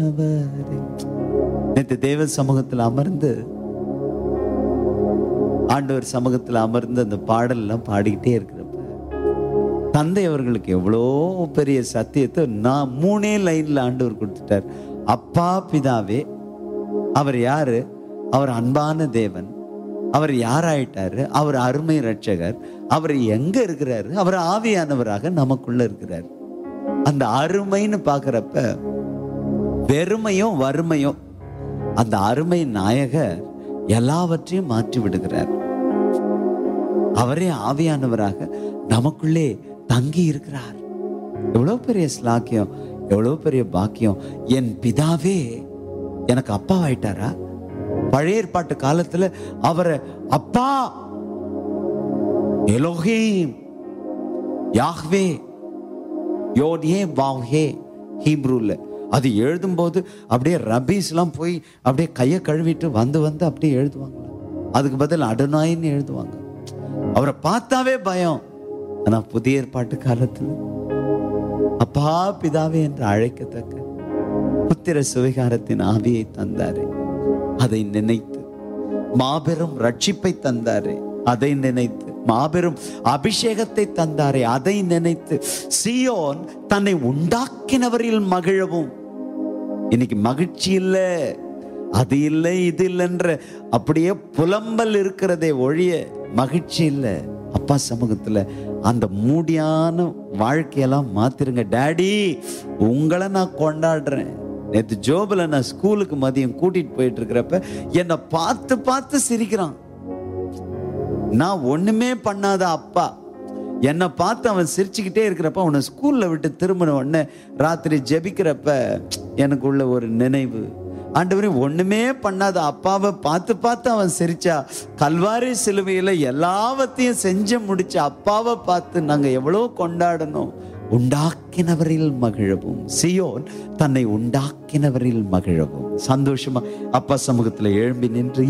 நேற்று தேவ சமூகத்தில் அமர்ந்து ஆண்டவர் சமூகத்தில் அமர்ந்து அந்த பாடல்லாம் பாடிக்கிட்டே இருக்கிறப்ப தந்தை அவர்களுக்கு எவ்வளோ பெரிய சத்தியத்தை நான் மூணே லைன்ல ஆண்டவர் கொடுத்துட்டார் அப்பா பிதாவே அவர் யாரு அவர் அன்பான தேவன் அவர் யாராயிட்டாரு அவர் அருமை ரட்சகர் அவர் எங்க இருக்கிறாரு அவர் ஆவியானவராக நமக்குள்ள இருக்கிறார் அந்த அருமைன்னு பார்க்கறப்ப வெறுமையும் வறுமையும் அந்த அருமை நாயகர் எல்லாவற்றையும் மாற்றி விடுகிறார் அவரே ஆவியானவராக நமக்குள்ளே தங்கி இருக்கிறார் எவ்வளவு பெரிய ஸ்லாக்கியம் எவ்வளவு பெரிய பாக்கியம் என் பிதாவே எனக்கு அப்பா ஆயிட்டாரா பழைய ஏற்பாட்டு காலத்துல அவரை அப்பா எலோஹீம் யாஹ்வே யோடியே வாவ்ஹே ஹீப்ரூல அது எழுதும்போது அப்படியே ரபீஸ்லாம் போய் அப்படியே கையை கழுவிட்டு வந்து வந்து அப்படியே எழுதுவாங்க அதுக்கு பதில் அடனாயின்னு எழுதுவாங்க அவரை பார்த்தாவே பயம் ஆனா புதிய ஏற்பாட்டு காலத்துல அப்பா பிதாவே என்று அழைக்கத்தக்க புத்திர சுவிகாரத்தின் ஆவியை தந்தாரே அதை நினைத்து மாபெரும் ரட்சிப்பை தந்தாரே அதை நினைத்து மாபெரும் அபிஷேகத்தை தந்தாரே அதை நினைத்து சியோன் தன்னை உண்டாக்கினவரில் மகிழவும் இன்னைக்கு மகிழ்ச்சி இல்ல அது இல்லை இது இல்லைன்ற அப்படியே புலம்பல் இருக்கிறதே ஒழிய மகிழ்ச்சி இல்லை அப்பா சமூகத்துல அந்த மூடியான வாழ்க்கையெல்லாம் மாத்திருங்க டேடி உங்களை நான் கொண்டாடுறேன் நேற்று ஜோபில் நான் ஸ்கூலுக்கு மதியம் கூட்டிட்டு போயிட்டு இருக்கிறப்ப என்னை பார்த்து பார்த்து சிரிக்கிறான் நான் ஒண்ணுமே பண்ணாத அப்பா என்னை பார்த்து அவன் சிரிச்சுக்கிட்டே இருக்கிறப்ப அவனை ஸ்கூல்ல விட்டு திரும்பின உடனே ராத்திரி ஜெபிக்கிறப்ப எனக்குள்ள ஒரு நினைவு ஆண்டவரே ஒண்ணுமே பண்ணாத அப்பாவை பார்த்து பார்த்து அவன் சிரிச்சா கல்வாரி சிலுவையில எல்லாவற்றையும் செஞ்சு முடிச்ச அப்பாவை பார்த்து நாங்க எவ்வளவு கொண்டாடணும் உண்டாக்கினவரில் மகிழவும் சியோன் தன்னை உண்டாக்கினவரில் மகிழவும் சந்தோஷமா அப்பா சமூகத்துல எழும்பி நின்று